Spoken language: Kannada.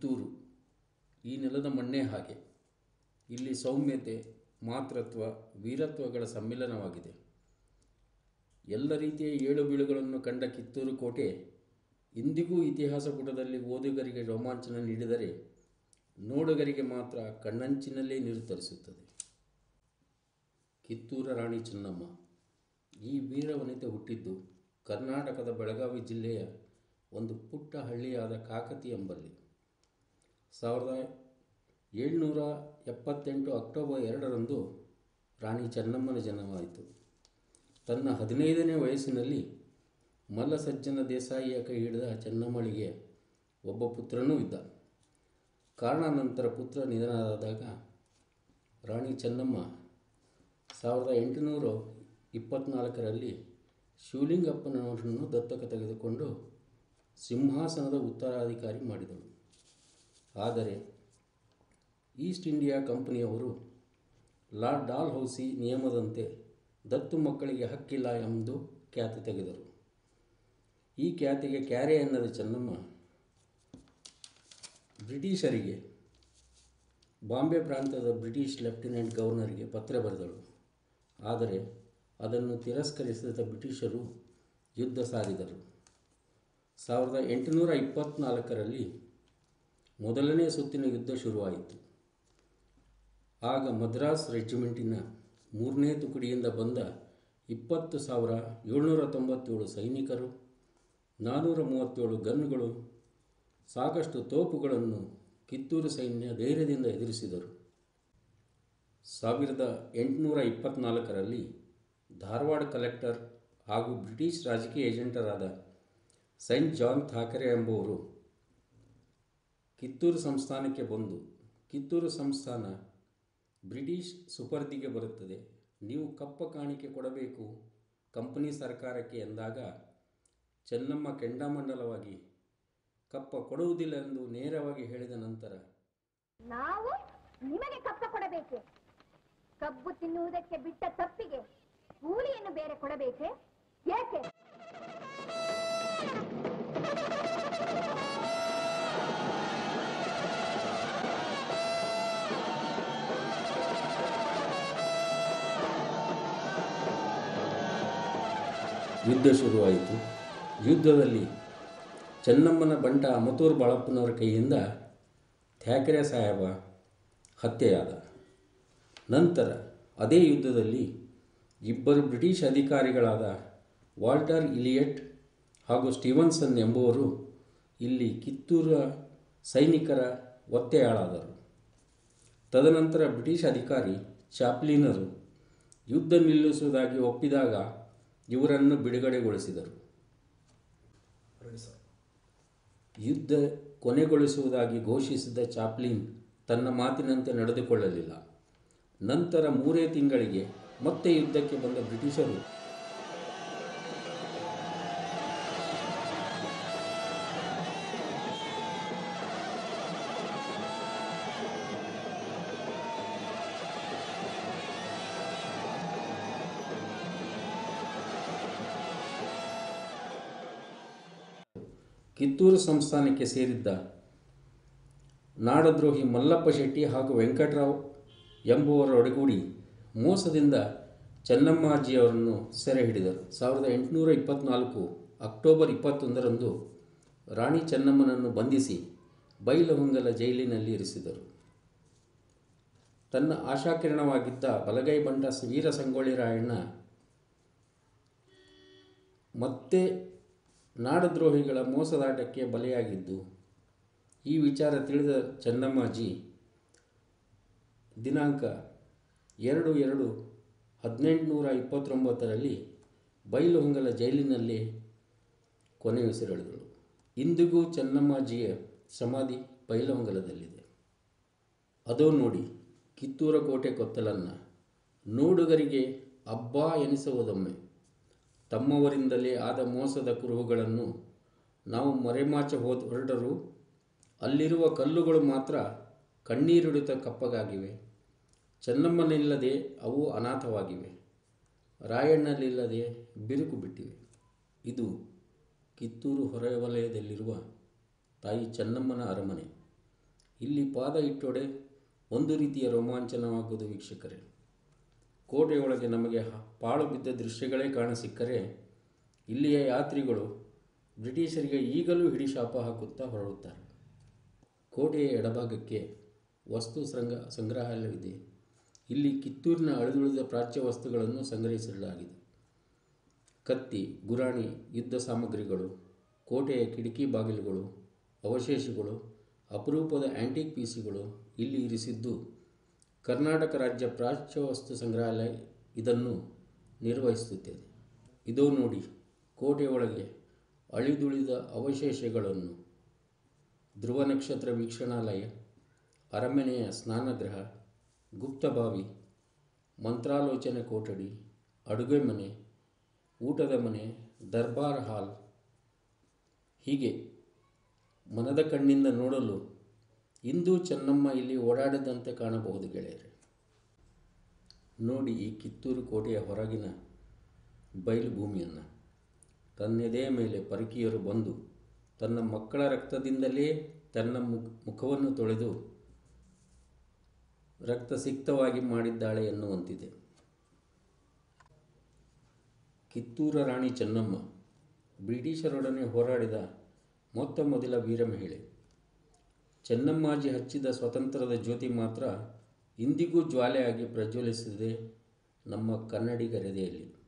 ಕಿತ್ತೂರು ಈ ನೆಲದ ಮಣ್ಣೇ ಹಾಗೆ ಇಲ್ಲಿ ಸೌಮ್ಯತೆ ಮಾತೃತ್ವ ವೀರತ್ವಗಳ ಸಮ್ಮಿಲನವಾಗಿದೆ ಎಲ್ಲ ರೀತಿಯ ಏಳು ಬೀಳುಗಳನ್ನು ಕಂಡ ಕಿತ್ತೂರು ಕೋಟೆ ಇಂದಿಗೂ ಇತಿಹಾಸ ಪುಟದಲ್ಲಿ ಓದುಗರಿಗೆ ರೋಮಾಂಚನ ನೀಡಿದರೆ ನೋಡುಗರಿಗೆ ಮಾತ್ರ ಕಣ್ಣಂಚಿನಲ್ಲೇ ನೀರು ತರಿಸುತ್ತದೆ ಕಿತ್ತೂರ ರಾಣಿ ಚೆನ್ನಮ್ಮ ಈ ವೀರವನಿತೆ ಹುಟ್ಟಿದ್ದು ಕರ್ನಾಟಕದ ಬೆಳಗಾವಿ ಜಿಲ್ಲೆಯ ಒಂದು ಪುಟ್ಟ ಹಳ್ಳಿಯಾದ ಕಾಕತಿ ಎಂಬಲ್ಲಿ ಸಾವಿರದ ಏಳ್ನೂರ ಎಪ್ಪತ್ತೆಂಟು ಅಕ್ಟೋಬರ್ ಎರಡರಂದು ರಾಣಿ ಚೆನ್ನಮ್ಮನ ಜನ್ಮವಾಯಿತು ತನ್ನ ಹದಿನೈದನೇ ವಯಸ್ಸಿನಲ್ಲಿ ಮಲ್ಲಸಜ್ಜನ ದೇಸಾಯಿಯ ಕೈ ಹಿಡಿದ ಚೆನ್ನಮ್ಮಳಿಗೆ ಒಬ್ಬ ಪುತ್ರನೂ ಇದ್ದ ಕಾರಣಾನಂತರ ಪುತ್ರ ನಿಧನರಾದಾಗ ರಾಣಿ ಚೆನ್ನಮ್ಮ ಸಾವಿರದ ಎಂಟುನೂರ ಇಪ್ಪತ್ತ್ನಾಲ್ಕರಲ್ಲಿ ಶಿವಲಿಂಗಪ್ಪನವರನ್ನು ದತ್ತಕ ತೆಗೆದುಕೊಂಡು ಸಿಂಹಾಸನದ ಉತ್ತರಾಧಿಕಾರಿ ಮಾಡಿದಳು ಆದರೆ ಈಸ್ಟ್ ಇಂಡಿಯಾ ಕಂಪನಿಯವರು ಲಾರ್ಡ್ ಡಾಲ್ ಹೌಸಿ ನಿಯಮದಂತೆ ದತ್ತು ಮಕ್ಕಳಿಗೆ ಹಕ್ಕಿಲ್ಲ ಎಂದು ಖ್ಯಾತಿ ತೆಗೆದರು ಈ ಖ್ಯಾತಿಗೆ ಕ್ಯಾರೆ ಎನ್ನದ ಚೆನ್ನಮ್ಮ ಬ್ರಿಟಿಷರಿಗೆ ಬಾಂಬೆ ಪ್ರಾಂತ್ಯದ ಬ್ರಿಟಿಷ್ ಲೆಫ್ಟಿನೆಂಟ್ ಗವರ್ನರಿಗೆ ಪತ್ರ ಬರೆದಳು ಆದರೆ ಅದನ್ನು ತಿರಸ್ಕರಿಸಿದ ಬ್ರಿಟಿಷರು ಯುದ್ಧ ಸಾರಿದರು ಸಾವಿರದ ಎಂಟುನೂರ ಇಪ್ಪತ್ತ್ನಾಲ್ಕರಲ್ಲಿ ಮೊದಲನೇ ಸುತ್ತಿನ ಯುದ್ಧ ಶುರುವಾಯಿತು ಆಗ ಮದ್ರಾಸ್ ರೆಜಿಮೆಂಟಿನ ಮೂರನೇ ತುಕಡಿಯಿಂದ ಬಂದ ಇಪ್ಪತ್ತು ಸಾವಿರ ಏಳ್ನೂರ ತೊಂಬತ್ತೇಳು ಸೈನಿಕರು ನಾನ್ನೂರ ಮೂವತ್ತೇಳು ಗನ್ಗಳು ಸಾಕಷ್ಟು ತೋಪುಗಳನ್ನು ಕಿತ್ತೂರು ಸೈನ್ಯ ಧೈರ್ಯದಿಂದ ಎದುರಿಸಿದರು ಸಾವಿರದ ಎಂಟುನೂರ ಇಪ್ಪತ್ತ್ನಾಲ್ಕರಲ್ಲಿ ಧಾರವಾಡ ಕಲೆಕ್ಟರ್ ಹಾಗೂ ಬ್ರಿಟಿಷ್ ರಾಜಕೀಯ ಏಜೆಂಟರಾದ ಸೈಂಟ್ ಜಾನ್ ಥಾಕರೆ ಎಂಬುವರು ಕಿತ್ತೂರು ಸಂಸ್ಥಾನಕ್ಕೆ ಬಂದು ಕಿತ್ತೂರು ಸಂಸ್ಥಾನ ಬ್ರಿಟಿಷ್ ಸುಪರ್ದಿಗೆ ಬರುತ್ತದೆ ನೀವು ಕಪ್ಪ ಕಾಣಿಕೆ ಕೊಡಬೇಕು ಕಂಪನಿ ಸರ್ಕಾರಕ್ಕೆ ಎಂದಾಗ ಚೆನ್ನಮ್ಮ ಕೆಂಡಾಮಂಡಲವಾಗಿ ಕಪ್ಪ ಕೊಡುವುದಿಲ್ಲ ಎಂದು ನೇರವಾಗಿ ಹೇಳಿದ ನಂತರ ನಾವು ನಿಮಗೆ ಕಪ್ಪ ಕೊಡಬೇಕೆ ಕಬ್ಬು ತಿನ್ನುವುದಕ್ಕೆ ಬಿಟ್ಟ ತಪ್ಪಿಗೆ ಕೂಲಿಯನ್ನು ಬೇರೆ ಕೊಡಬೇಕೆ ಏಕೆ ಯುದ್ಧ ಶುರುವಾಯಿತು ಯುದ್ಧದಲ್ಲಿ ಚೆನ್ನಮ್ಮನ ಬಂಟ ಅಮತೂರು ಬಾಳಪ್ಪನವರ ಕೈಯಿಂದ ಥ್ಯಾಕರೆ ಸಾಹೇಬ ಹತ್ಯೆಯಾದ ನಂತರ ಅದೇ ಯುದ್ಧದಲ್ಲಿ ಇಬ್ಬರು ಬ್ರಿಟಿಷ್ ಅಧಿಕಾರಿಗಳಾದ ವಾಲ್ಟರ್ ಇಲಿಯಟ್ ಹಾಗೂ ಸ್ಟೀವನ್ಸನ್ ಎಂಬುವರು ಇಲ್ಲಿ ಕಿತ್ತೂರ ಸೈನಿಕರ ಒತ್ತೆಯಾಳಾದರು ತದನಂತರ ಬ್ರಿಟಿಷ್ ಅಧಿಕಾರಿ ಚಾಪ್ಲಿನರು ಯುದ್ಧ ನಿಲ್ಲಿಸುವುದಾಗಿ ಒಪ್ಪಿದಾಗ ಇವರನ್ನು ಬಿಡುಗಡೆಗೊಳಿಸಿದರು ಯುದ್ಧ ಕೊನೆಗೊಳಿಸುವುದಾಗಿ ಘೋಷಿಸಿದ ಚಾಪ್ಲಿನ್ ತನ್ನ ಮಾತಿನಂತೆ ನಡೆದುಕೊಳ್ಳಲಿಲ್ಲ ನಂತರ ಮೂರೇ ತಿಂಗಳಿಗೆ ಮತ್ತೆ ಯುದ್ಧಕ್ಕೆ ಬಂದ ಬ್ರಿಟಿಷರು ಕಿತ್ತೂರು ಸಂಸ್ಥಾನಕ್ಕೆ ಸೇರಿದ್ದ ನಾಡದ್ರೋಹಿ ಮಲ್ಲಪ್ಪ ಶೆಟ್ಟಿ ಹಾಗೂ ವೆಂಕಟರಾವ್ ಎಂಬುವರ ಒಡಗೂಡಿ ಮೋಸದಿಂದ ಚೆನ್ನಮ್ಮಾಜಿಯವರನ್ನು ಸೆರೆ ಹಿಡಿದರು ಸಾವಿರದ ಎಂಟುನೂರ ಇಪ್ಪತ್ತ್ನಾಲ್ಕು ಅಕ್ಟೋಬರ್ ಇಪ್ಪತ್ತೊಂದರಂದು ರಾಣಿ ಚೆನ್ನಮ್ಮನನ್ನು ಬಂಧಿಸಿ ಬೈಲಹೊಂಗಲ ಜೈಲಿನಲ್ಲಿ ಇರಿಸಿದರು ತನ್ನ ಆಶಾಕಿರಣವಾಗಿದ್ದ ಬಲಗೈ ಬಂಟ ವೀರ ಸಂಗೊಳ್ಳಿ ರಾಯಣ್ಣ ಮತ್ತೆ ನಾಡದ್ರೋಹಿಗಳ ಮೋಸದಾಟಕ್ಕೆ ಬಲಿಯಾಗಿದ್ದು ಈ ವಿಚಾರ ತಿಳಿದ ಚೆನ್ನಮ್ಮಾಜಿ ದಿನಾಂಕ ಎರಡು ಎರಡು ಹದಿನೆಂಟುನೂರ ಇಪ್ಪತ್ತೊಂಬತ್ತರಲ್ಲಿ ಬೈಲಹೊಂಗಲ ಜೈಲಿನಲ್ಲಿ ಕೊನೆಯುಸಿರೆಳೆದಳು ಇಂದಿಗೂ ಚೆನ್ನಮ್ಮಾಜಿಯ ಸಮಾಧಿ ಬೈಲಹೊಂಗಲದಲ್ಲಿದೆ ಅದೋ ನೋಡಿ ಕಿತ್ತೂರ ಕೋಟೆ ಕೊತ್ತಲನ್ನು ನೋಡುಗರಿಗೆ ಅಬ್ಬಾ ಎನಿಸುವುದೊಮ್ಮೆ ತಮ್ಮವರಿಂದಲೇ ಆದ ಮೋಸದ ಕುರುಹುಗಳನ್ನು ನಾವು ಮರೆಮಾಚ ಹೋದ ಹೊರಟರೂ ಅಲ್ಲಿರುವ ಕಲ್ಲುಗಳು ಮಾತ್ರ ಕಣ್ಣೀರಿಡುತ್ತ ಕಪ್ಪಗಾಗಿವೆ ಚೆನ್ನಮ್ಮನಿಲ್ಲದೆ ಅವು ಅನಾಥವಾಗಿವೆ ರಾಯಣ್ಣನಿಲ್ಲದೆ ಬಿರುಕು ಬಿಟ್ಟಿವೆ ಇದು ಕಿತ್ತೂರು ಹೊರವಲಯದಲ್ಲಿರುವ ತಾಯಿ ಚೆನ್ನಮ್ಮನ ಅರಮನೆ ಇಲ್ಲಿ ಪಾದ ಇಟ್ಟೊಡೆ ಒಂದು ರೀತಿಯ ರೋಮಾಂಚನವಾಗುವುದು ವೀಕ್ಷಕರೇ ಕೋಟೆಯೊಳಗೆ ನಮಗೆ ಹ- ಪಾಳು ಬಿದ್ದ ದೃಶ್ಯಗಳೇ ಕಾಣಸಿಕ್ಕರೆ ಇಲ್ಲಿಯ ಯಾತ್ರಿಗಳು ಬ್ರಿಟಿಷರಿಗೆ ಈಗಲೂ ಹಿಡಿಶಾಪ ಹಾಕುತ್ತಾ ಹೊರಡುತ್ತಾರೆ ಕೋಟೆಯ ಎಡಭಾಗಕ್ಕೆ ವಸ್ತು ಸಂಗ್ರ ಸಂಗ್ರಹಾಲಯವಿದೆ ಇಲ್ಲಿ ಕಿತ್ತೂರಿನ ಅಳಿದುಳಿದ ಪ್ರಾಚ್ಯ ವಸ್ತುಗಳನ್ನು ಸಂಗ್ರಹಿಸಲಾಗಿದೆ ಕತ್ತಿ ಗುರಾಣಿ ಯುದ್ಧ ಸಾಮಗ್ರಿಗಳು ಕೋಟೆಯ ಕಿಟಕಿ ಬಾಗಿಲುಗಳು ಅವಶೇಷಗಳು ಅಪರೂಪದ ಆ್ಯಂಟಿಕ್ ಪೀಸುಗಳು ಇಲ್ಲಿ ಇರಿಸಿದ್ದು ಕರ್ನಾಟಕ ರಾಜ್ಯ ಪ್ರಾಚ್ಯ ವಸ್ತು ಸಂಗ್ರಹಾಲಯ ಇದನ್ನು ನಿರ್ವಹಿಸುತ್ತದೆ ಇದೋ ನೋಡಿ ಕೋಟೆಯೊಳಗೆ ಅಳಿದುಳಿದ ಅವಶೇಷಗಳನ್ನು ಧ್ರುವ ನಕ್ಷತ್ರ ವೀಕ್ಷಣಾಲಯ ಅರಮನೆಯ ಸ್ನಾನಗೃಹ ಗುಪ್ತಬಾವಿ ಮಂತ್ರಾಲೋಚನೆ ಕೊಠಡಿ ಅಡುಗೆ ಮನೆ ಊಟದ ಮನೆ ದರ್ಬಾರ್ ಹಾಲ್ ಹೀಗೆ ಮನದ ಕಣ್ಣಿಂದ ನೋಡಲು ಇಂದು ಚೆನ್ನಮ್ಮ ಇಲ್ಲಿ ಓಡಾಡಿದಂತೆ ಕಾಣಬಹುದು ಗೆಳೆಯರೆ ನೋಡಿ ಈ ಕಿತ್ತೂರು ಕೋಟೆಯ ಹೊರಗಿನ ಬಯಲು ಭೂಮಿಯನ್ನು ತನ್ನೆದೆಯ ಮೇಲೆ ಪರಕೀಯರು ಬಂದು ತನ್ನ ಮಕ್ಕಳ ರಕ್ತದಿಂದಲೇ ತನ್ನ ಮುಖ ಮುಖವನ್ನು ತೊಳೆದು ರಕ್ತಸಿಕ್ತವಾಗಿ ಮಾಡಿದ್ದಾಳೆ ಎನ್ನುವಂತಿದೆ ಕಿತ್ತೂರ ರಾಣಿ ಚೆನ್ನಮ್ಮ ಬ್ರಿಟಿಷರೊಡನೆ ಹೋರಾಡಿದ ಮೊತ್ತ ಮೊದಲ ವೀರ ಮಹಿಳೆ ಚೆನ್ನಮ್ಮಾಜಿ ಹಚ್ಚಿದ ಸ್ವತಂತ್ರದ ಜ್ಯೋತಿ ಮಾತ್ರ ಇಂದಿಗೂ ಜ್ವಾಲೆಯಾಗಿ ಪ್ರಜ್ವಲಿಸಿದೆ ನಮ್ಮ ಕನ್ನಡಿಗರೆದೆಯಲ್ಲಿ